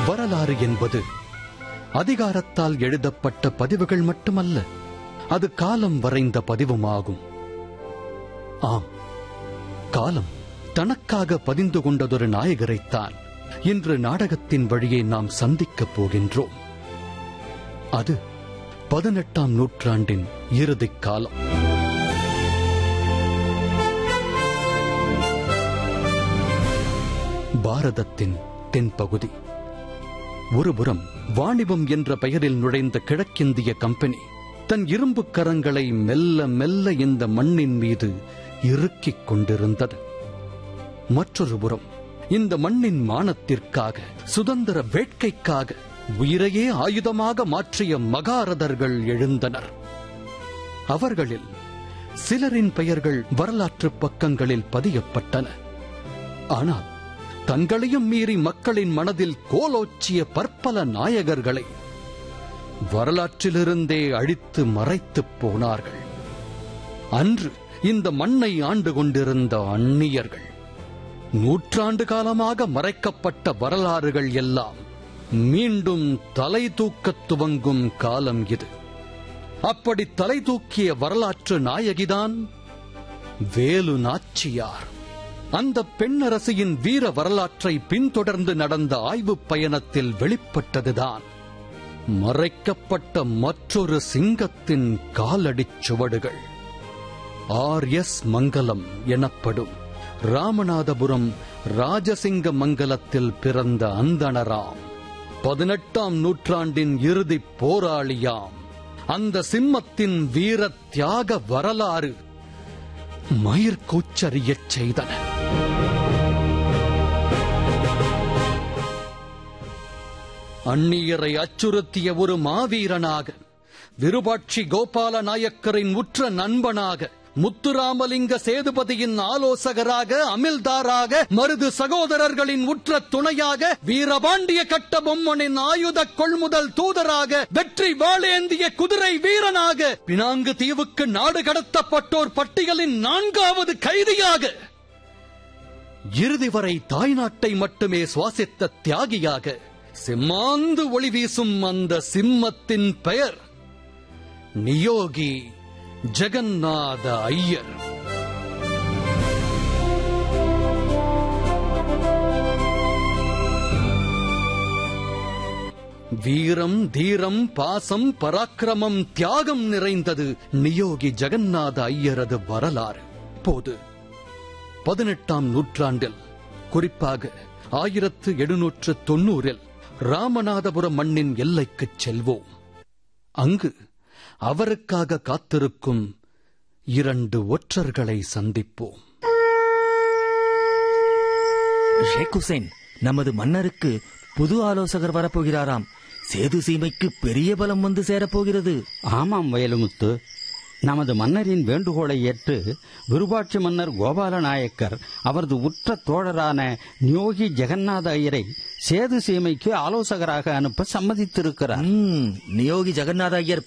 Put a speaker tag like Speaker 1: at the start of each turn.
Speaker 1: வரலாறு என்பது அதிகாரத்தால் எழுதப்பட்ட பதிவுகள் மட்டுமல்ல அது காலம் வரைந்த பதிவுமாகும் ஆம் காலம் தனக்காக பதிந்து கொண்டதொரு நாயகரைத்தான் இன்று நாடகத்தின் வழியே நாம் சந்திக்கப் போகின்றோம் அது பதினெட்டாம் நூற்றாண்டின் இறுதிக் காலம் பாரதத்தின் தென்பகுதி ஒருபுறம் வாணிபம் என்ற பெயரில் நுழைந்த கிழக்கிந்திய கம்பெனி தன் இரும்பு கரங்களை மெல்ல மெல்ல இந்த மண்ணின் மீது இறுக்கிக் கொண்டிருந்தது மற்றொரு புறம் இந்த மண்ணின் மானத்திற்காக சுதந்திர வேட்கைக்காக உயிரையே ஆயுதமாக மாற்றிய மகாரதர்கள் எழுந்தனர் அவர்களில் சிலரின் பெயர்கள் வரலாற்று பக்கங்களில் பதியப்பட்டன ஆனால் தங்களையும் மீறி மக்களின் மனதில் கோலோச்சிய பற்பல நாயகர்களை வரலாற்றிலிருந்தே அழித்து மறைத்துப் போனார்கள் அன்று இந்த மண்ணை ஆண்டு கொண்டிருந்த அந்நியர்கள் நூற்றாண்டு காலமாக மறைக்கப்பட்ட வரலாறுகள் எல்லாம் மீண்டும் தலை தூக்கத் துவங்கும் காலம் இது அப்படி தலை தூக்கிய வரலாற்று நாயகிதான் வேலு நாச்சியார் அந்த பெண்ணரசியின் வீர வரலாற்றை பின்தொடர்ந்து நடந்த ஆய்வுப் பயணத்தில் வெளிப்பட்டதுதான் மறைக்கப்பட்ட மற்றொரு சிங்கத்தின் காலடிச் சுவடுகள் ஆர் எஸ் மங்கலம் எனப்படும் ராமநாதபுரம் ராஜசிங்க மங்கலத்தில் பிறந்த அந்தணராம் பதினெட்டாம் நூற்றாண்டின் இறுதிப் போராளியாம் அந்த சிம்மத்தின் வீர தியாக வரலாறு மயிர்கூச்சரியச் செய்தன அந்நியரை அச்சுறுத்திய ஒரு மாவீரனாக விருபாட்சி கோபால நாயக்கரின் உற்ற நண்பனாக முத்துராமலிங்க சேதுபதியின் ஆலோசகராக அமில்தாராக மருது சகோதரர்களின் உற்ற துணையாக வீரபாண்டிய கட்ட பொம்மனின் ஆயுத கொள்முதல் தூதராக வெற்றி வாளேந்திய குதிரை வீரனாக பினாங்கு தீவுக்கு நாடு கடத்தப்பட்டோர் பட்டியலின் நான்காவது கைதியாக இறுதி வரை தாய்நாட்டை மட்டுமே சுவாசித்த தியாகியாக சிம்மாந்து ஒளி வீசும் அந்த சிம்மத்தின் பெயர் நியோகி ஜெகநாத ஐயர் வீரம் தீரம் பாசம் பராக்கிரமம் தியாகம் நிறைந்தது நியோகி ஜெகநாத ஐயரது வரலாறு போது பதினெட்டாம் நூற்றாண்டில் குறிப்பாக ஆயிரத்து எழுநூற்று தொன்னூறில் ராமநாதபுரம் மண்ணின் எல்லைக்குச் செல்வோம் அங்கு அவருக்காக காத்திருக்கும் இரண்டு ஒற்றர்களை சந்திப்போம்
Speaker 2: ஷேக் ஹுசைன் நமது மன்னருக்கு புது ஆலோசகர் வரப்போகிறாராம் சேது சீமைக்கு பெரிய பலம் வந்து சேரப்போகிறது
Speaker 3: ஆமாம் வயலுமுத்து நமது மன்னரின் வேண்டுகோளை ஏற்று விருபாட்சி மன்னர் கோபால நாயக்கர் அவரது உற்ற தோழரான நியோகி ஜெகநாத ஐயரை சேது சீமைக்கு ஆலோசகராக அனுப்ப சம்மதித்திருக்கிறார்
Speaker 2: ம், நியோகி ஜெகநாத ஐயர்